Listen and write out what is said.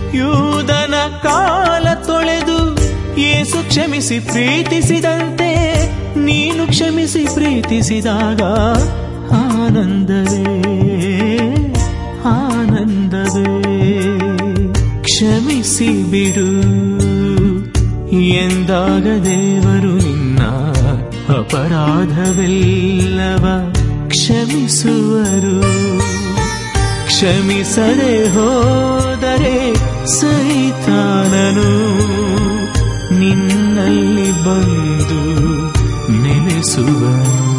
ಯೂದನ ಕಾಲ ತೊಳೆದು ಏಸು ಕ್ಷಮಿಸಿ ಪ್ರೀತಿಸಿದಂತೆ ನೀನು ಕ್ಷಮಿಸಿ ಪ್ರೀತಿಸಿದಾಗ ಆನಂದವೇ ಆನಂದವೇ ಕ್ಷಮಿಸಿ ಬಿಡು ಎಂದಾಗ ದೇವರು ನಿನ್ನ ಅಪರಾಧವೆಲ್ಲವ ಕ್ಷಮಿಸುವರು ಕ್ಷಮಿಸದೆ ಹೋದರೆ ಸೈತಾನನು ನಿನ್ನಲ್ಲಿ ಬಂದು ನೆಲೆಸುವನು